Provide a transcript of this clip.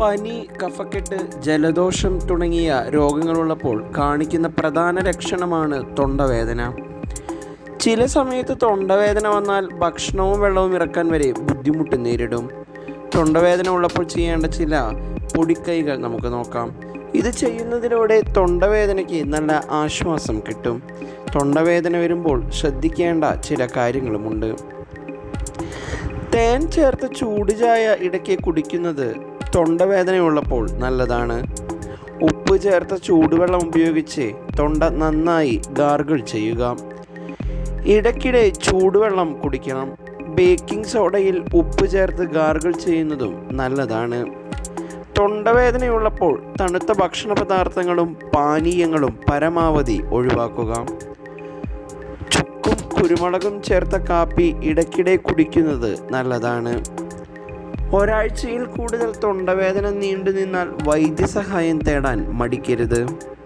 പനി കഫക്കെട്ട് ജലദോഷം തുടങ്ങിയ രോഗങ്ങളുള്ളപ്പോൾ കാണിക്കുന്ന പ്രധാന ലക്ഷണമാണ് തൊണ്ടവേദന ചില സമയത്ത് തൊണ്ടവേദന വന്നാൽ ഭക്ഷണവും വെള്ളവും ഇറക്കാൻ വരെ ബുദ്ധിമുട്ട് നേരിടും തൊണ്ടവേദന ഉള്ളപ്പോൾ ചെയ്യേണ്ട ചില പൊടിക്കൈകൾ നമുക്ക് നോക്കാം ഇത് ചെയ്യുന്നതിലൂടെ തൊണ്ടവേദനയ്ക്ക് നല്ല ആശ്വാസം കിട്ടും തൊണ്ടവേദന വരുമ്പോൾ ശ്രദ്ധിക്കേണ്ട ചില കാര്യങ്ങളുമുണ്ട് തേൻ ചേർത്ത് ചൂട് ചായ ഇടയ്ക്ക് കുടിക്കുന്നത് തൊണ്ടവേദനയുള്ളപ്പോൾ നല്ലതാണ് ഉപ്പ് ചേർത്ത ചൂടുവെള്ളം ഉപയോഗിച്ച് തൊണ്ട നന്നായി ഗാർഗിൾ ചെയ്യുക ഇടയ്ക്കിടെ ചൂടുവെള്ളം കുടിക്കണം ബേക്കിംഗ് സോഡയിൽ ഉപ്പ് ചേർത്ത് ഗാർഗിൾ ചെയ്യുന്നതും നല്ലതാണ് തൊണ്ടവേദനയുള്ളപ്പോൾ തണുത്ത ഭക്ഷണ പദാർത്ഥങ്ങളും പാനീയങ്ങളും പരമാവധി ഒഴിവാക്കുക ചുക്കും കുരുമുളകും ചേർത്ത കാപ്പി ഇടയ്ക്കിടെ കുടിക്കുന്നത് നല്ലതാണ് ഒരാഴ്ചയിൽ കൂടുതൽ തൊണ്ടവേദന നീണ്ടു നിന്നാൽ വൈദ്യസഹായം തേടാൻ മടിക്കരുത്